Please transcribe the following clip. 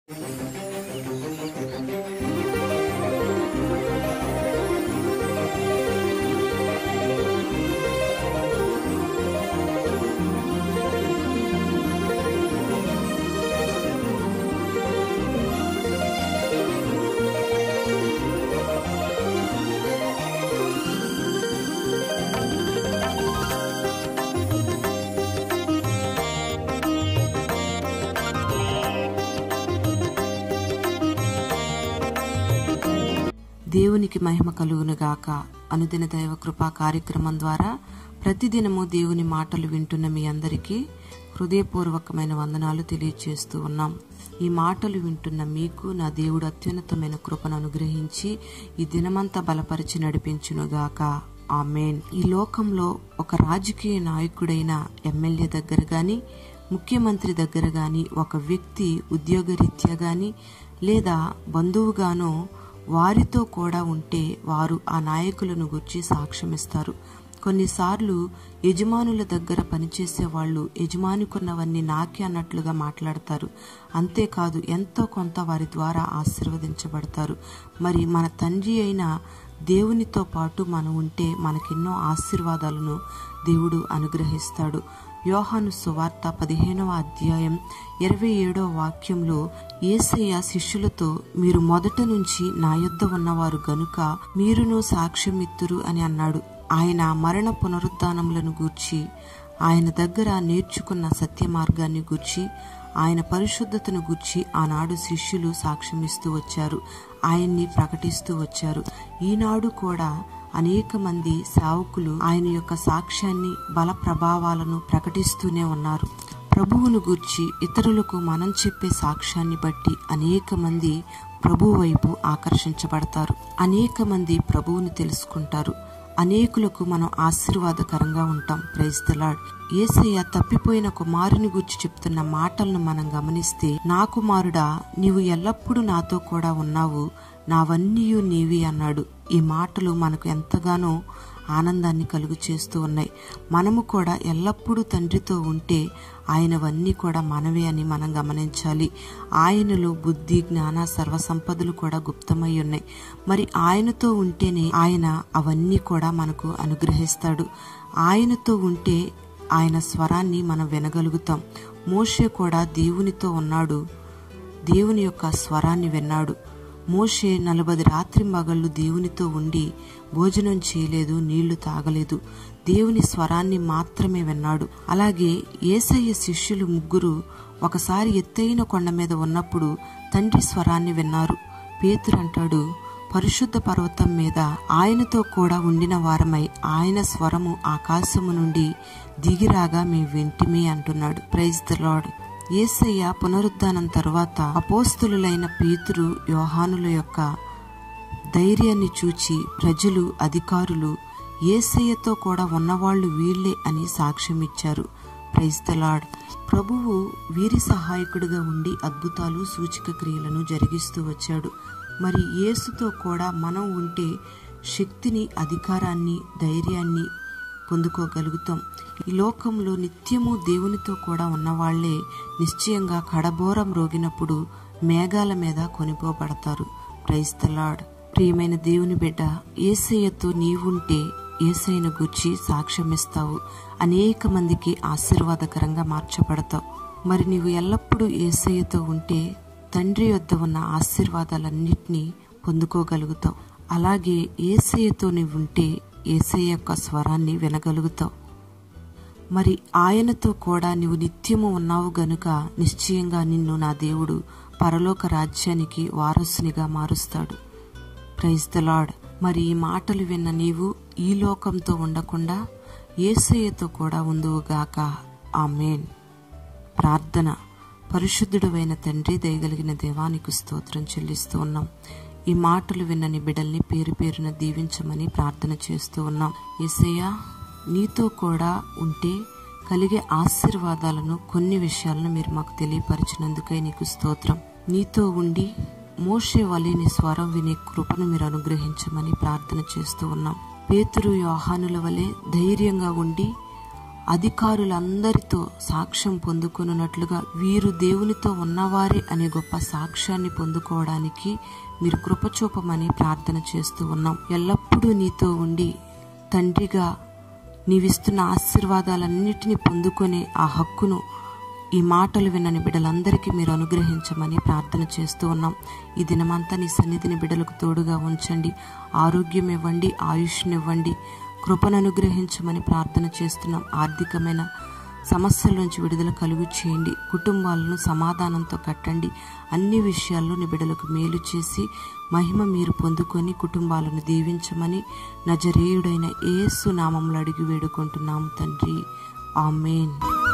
దేవునికి మహిమ కలుగునుగాక అనుదిన దైవ కృపా కార్యక్రమం ద్వారా ప్రతిదినము దేవుని మాటలు వింటున్న మీ అందరికీ హృదయపూర్వకమైన వందనాలు తెలియజేస్తూ ఉన్నాం ఈ మాటలు వింటున్న మీకు నా దేవుడు అత్యున్నతమైన కృపను అనుగ్రహించి ఈ దినమంతా బలపరిచి నడిపించునుగాక ఆమెన్ ఈ లోకంలో ఒక రాజకీయ నాయకుడైన ఎమ్మెల్యే దగ్గర గాని ముఖ్యమంత్రి దగ్గర గాని ఒక వ్యక్తి ఉద్యోగరీత్యా గాని లేదా బంధువుగానో వారితో కూడా ఉంటే వారు ఆ నాయకులను గుర్చి సాక్ష్యమిస్తారు కొన్నిసార్లు యజమానుల దగ్గర పనిచేసే వాళ్ళు యజమానికున్నవన్నీ నాకే అన్నట్లుగా మాట్లాడతారు అంతేకాదు ఎంతో కొంత వారి ద్వారా ఆశీర్వదించబడతారు మరి మన తండ్రి అయిన దేవునితో పాటు మనం ఉంటే మనకెన్నో ఆశీర్వాదాలను దేవుడు అనుగ్రహిస్తాడు యోహాను సువార్త పదిహేనవ అధ్యాయం ఇరవై ఏడవ వాక్యంలో ఏసయ్య శిష్యులతో మీరు మొదట నుంచి నా యొద్ద ఉన్నవారు గనుక మీరును సాక్ష్యమిత్తురు అని అన్నాడు ఆయన మరణ పునరుద్ధానములను గూర్చి ఆయన దగ్గర నేర్చుకున్న సత్య మార్గాన్ని గూర్చి ఆయన పరిశుద్ధతను గూర్చి ఆనాడు శిష్యులు సాక్ష్యమిస్తూ వచ్చారు ఆయన్ని ప్రకటిస్తూ వచ్చారు ఈనాడు కూడా అనేక మంది సేవకులు ఆయన యొక్క సాక్ష్యాన్ని బల ప్రభావాలను ప్రకటిస్తూనే ఉన్నారు ప్రభువును గూర్చి ఇతరులకు మనం చెప్పే సాక్ష్యాన్ని బట్టి అనేక మంది ప్రభు వైపు ఆకర్షించబడతారు అనేక మంది ప్రభువుని తెలుసుకుంటారు అనేకులకు మనం ఆశీర్వాదకరంగా ఉంటాం ప్రైజ్ ద లాడ్ ఏసయ్య తప్పిపోయిన కుమారుని గురించి చెప్తున్న మాటలను మనం గమనిస్తే నా కుమారుడా నీవు ఎల్లప్పుడూ నాతో కూడా ఉన్నావు నావన్నీయు నీవి అన్నాడు ఈ మాటలు మనకు ఎంతగానో ఆనందాన్ని కలుగు చేస్తూ ఉన్నాయి మనము కూడా ఎల్లప్పుడూ తండ్రితో ఉంటే ఆయనవన్నీ కూడా మనవే అని మనం గమనించాలి ఆయనలో బుద్ధి జ్ఞాన సర్వసంపదలు కూడా గుప్తమై ఉన్నాయి మరి ఆయనతో ఉంటేనే ఆయన అవన్నీ కూడా మనకు అనుగ్రహిస్తాడు ఆయనతో ఉంటే ఆయన స్వరాన్ని మనం వినగలుగుతాం మోషే కూడా దేవునితో ఉన్నాడు దేవుని యొక్క స్వరాన్ని విన్నాడు మోషే నలభై రాత్రి మగళ్ళు దేవునితో ఉండి భోజనం చేయలేదు నీళ్లు తాగలేదు దేవుని స్వరాన్ని మాత్రమే విన్నాడు అలాగే ఏసయ్య శిష్యులు ముగ్గురు ఒకసారి ఎత్తైన కొండ మీద ఉన్నప్పుడు తండ్రి స్వరాన్ని విన్నారు పేతురు అంటాడు పరిశుద్ధ పర్వతం మీద ఆయనతో కూడా ఉండిన వారమై ఆయన స్వరము ఆకాశము నుండి దిగిరాగా మీ వింటిమి అంటున్నాడు ప్రైజ్ ద లాడ్ ఏసయ్య పునరుద్ధానం తరువాత అపోస్తులులైన పేతురు యోహానుల యొక్క ధైర్యాన్ని చూచి ప్రజలు అధికారులు ఏసయ్యతో కూడా ఉన్నవాళ్లు వీళ్లే అని సాక్ష్యమిచ్చారు ప్రైజ్ ద లాడ్ ప్రభువు వీరి సహాయకుడిగా ఉండి అద్భుతాలు సూచిక క్రియలను జరిగిస్తూ వచ్చాడు మరి యేసుతో కూడా మనం ఉంటే శక్తిని అధికారాన్ని ధైర్యాన్ని పొందుకోగలుగుతాం ఈ లోకంలో నిత్యము దేవునితో కూడా ఉన్నవాళ్లే నిశ్చయంగా కడబోరం రోగినప్పుడు మేఘాల మీద కొనిపోబడతారు ప్రైజ్ ద లాడ్ ప్రియమైన దేవుని బిడ్డ ఏసయ్యతో నీవుంటే ఏసైను గుర్చి సాక్ష్యమిస్తావు అనేక మందికి ఆశీర్వాదకరంగా మార్చబడతావు మరి నీవు ఎల్లప్పుడూ ఏసయ్యతో ఉంటే తండ్రి వద్ద ఉన్న ఆశీర్వాదాలన్నిటినీ పొందుకోగలుగుతావు అలాగే ఏసయ్యతో నీవుంటే ఏసయ్య యొక్క స్వరాన్ని వినగలుగుతావు మరి ఆయనతో కూడా నీవు నిత్యము ఉన్నావు గనుక నిశ్చయంగా నిన్ను నా దేవుడు పరలోక రాజ్యానికి వారసునిగా మారుస్తాడు ప్రైజ్ ద లాడ్ మరి ఈ మాటలు విన్న నీవు ఈ లోకంతో ఉండకుండా ఏసయ్యతో కూడా ఉందువుగాక ఆమెన్ ప్రార్థన పరిశుద్ధుడైన తండ్రి దయగలిగిన దేవానికి స్తోత్రం చెల్లిస్తూ ఉన్నాం ఈ మాటలు విన్నని బిడల్ని పేరు పేరున దీవించమని ప్రార్థన చేస్తూ ఉన్నాం ఏసయ్య నీతో కూడా ఉంటే కలిగే ఆశీర్వాదాలను కొన్ని విషయాలను మీరు మాకు తెలియపరిచినందుకై నీకు స్తోత్రం నీతో ఉండి మోషే వలె నీ స్వరం వినే కృపను మీరు అనుగ్రహించమని ప్రార్థన చేస్తూ ఉన్నాం పేతురు యోహానుల వలె ధైర్యంగా ఉండి అధికారులందరితో సాక్ష్యం పొందుకొనున్నట్లుగా వీరు దేవునితో ఉన్నవారే అనే గొప్ప సాక్ష్యాన్ని పొందుకోవడానికి మీరు కృపచూపమని ప్రార్థన చేస్తూ ఉన్నాం ఎల్లప్పుడూ నీతో ఉండి తండ్రిగా నీవిస్తున్న ఆశీర్వాదాలన్నిటినీ పొందుకునే ఆ హక్కును ఈ మాటలు వినని బిడ్డలందరికీ మీరు అనుగ్రహించమని ప్రార్థన చేస్తూ ఉన్నాం ఈ దినమంతా నీ సన్నిధిని బిడ్డలకు తోడుగా ఉంచండి ఆరోగ్యం ఇవ్వండి ఆయుష్నివ్వండి కృపను అనుగ్రహించమని ప్రార్థన చేస్తున్నాం ఆర్థికమైన సమస్యల నుంచి విడుదల కలుగు చేయండి కుటుంబాలను సమాధానంతో కట్టండి అన్ని విషయాల్లో నీ బిడ్డలకు మేలు చేసి మహిమ మీరు పొందుకొని కుటుంబాలను దీవించమని నజరేయుడైన ఏసు నామంలో అడిగి వేడుకుంటున్నాం తండ్రి ఆమెన్